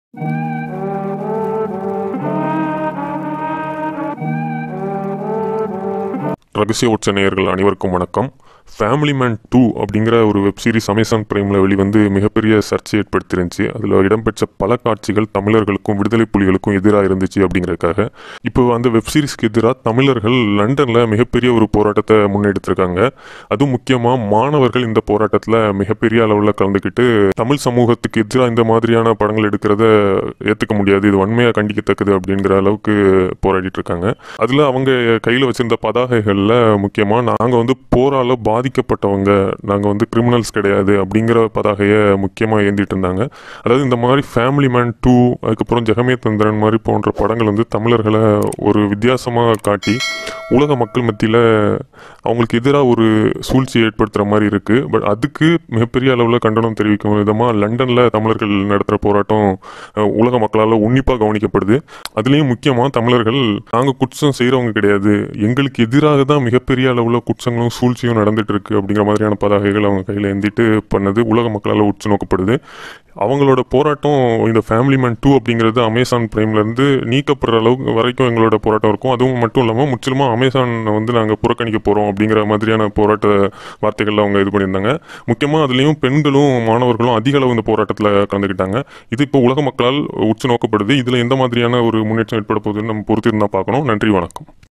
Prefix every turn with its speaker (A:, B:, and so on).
A: ரகசிய உச்ச நேயர்கள் அனைவருக்கும் வணக்கம் ஃபேமிலி மேன் டூ அப்படிங்கிற ஒரு வெப் சீரிஸ் அமேசான் பிரைமில் வெளிவந்து மிகப்பெரிய சர்ச்சை ஏற்படுத்திருந்துச்சு அதில் இடம்பெற்ற பல காட்சிகள் தமிழர்களுக்கும் விடுதலை புலிகளுக்கும் எதிராக இருந்துச்சு அப்படிங்கிறதுக்காக இப்போ அந்த வெப் சீரிஸ்க்கு எதிராக தமிழர்கள் லண்டனில் மிகப்பெரிய ஒரு போராட்டத்தை முன்னெடுத்திருக்காங்க அதுவும் முக்கியமாக மாணவர்கள் இந்த போராட்டத்தில் மிகப்பெரிய அளவில் கலந்துக்கிட்டு தமிழ் சமூகத்துக்கு எதிராக இந்த மாதிரியான படங்கள் எடுக்கிறத ஏற்றுக்க முடியாது இது வன்மையாக கண்டிக்கத்தக்கது அப்படிங்கிற அளவுக்கு போராடிட்டு இருக்காங்க அதில் அவங்க கையில் வச்சிருந்த பதாகைகளில் முக்கியமாக நாங்கள் வந்து போரால் பாதிக்கப்பட்டவங்க நாங்கள் வந்து கிரிமினல்ஸ் கிடையாது அப்படிங்கிற பதாகையை முக்கியமாக ஏந்திட்டு இருந்தாங்க அதாவது இந்த மாதிரி ஃபேமிலி மேன் டூ அதுக்கப்புறம் ஜெகமே தந்திரன் மாதிரி போன்ற படங்கள் வந்து தமிழர்களை ஒரு வித்தியாசமாக காட்டி உலக மக்கள் மத்தியில் அவங்களுக்கு எதிராக ஒரு சூழ்ச்சி ஏற்படுத்துகிற மாதிரி இருக்குது பட் அதுக்கு மிகப்பெரிய அளவில் கண்டனம் தெரிவிக்கும் விதமாக லண்டனில் தமிழர்கள் நடத்துகிற போராட்டம் அஹ், உலக மக்களால் உன்னிப்பாக கவனிக்கப்படுது அதுலேயும் முக்கியமாக தமிழர்கள் நாங்கள் குற்றம் செய்கிறவங்க கிடையாது எங்களுக்கு எதிராக தான் மிகப்பெரிய அளவில் குற்றங்களும் சூழ்ச்சியும் நடந்துட்டு இருக்கு அப்படிங்கிற மாதிரியான பதாகைகள் அவங்க கையில் ஏந்திட்டு பண்ணது உலக மக்களால் உற்று நோக்கப்படுது அவங்களோட போராட்டம் இந்த ஃபேமிலி மேன் டூ அப்படிங்கிறது அமேசான் பிரைம்லேருந்து நீக்கப்படுற அளவுக்கு வரைக்கும் எங்களோட போராட்டம் இருக்கும் அதுவும் மட்டும் இல்லாமல் முற்றிலுமாக அமேசானை வந்து நாங்கள் புறக்கணிக்க போகிறோம் அப்படிங்கிற மாதிரியான போராட்ட வார்த்தைகள் அவங்க இது பண்ணியிருந்தாங்க முக்கியமாக அதுலேயும் பெண்களும் மாணவர்களும் அதிக அளவு இந்த போராட்டத்தில் கலந்துக்கிட்டாங்க இது இப்போ உலக மக்களால் உற்று நோக்கப்படுது இதில் எந்த மாதிரியான ஒரு முன்னேற்றம் ஏற்பட போகுதுன்னு நம்ம பொறுத்திருந்தா பார்க்கணும் நன்றி வணக்கம்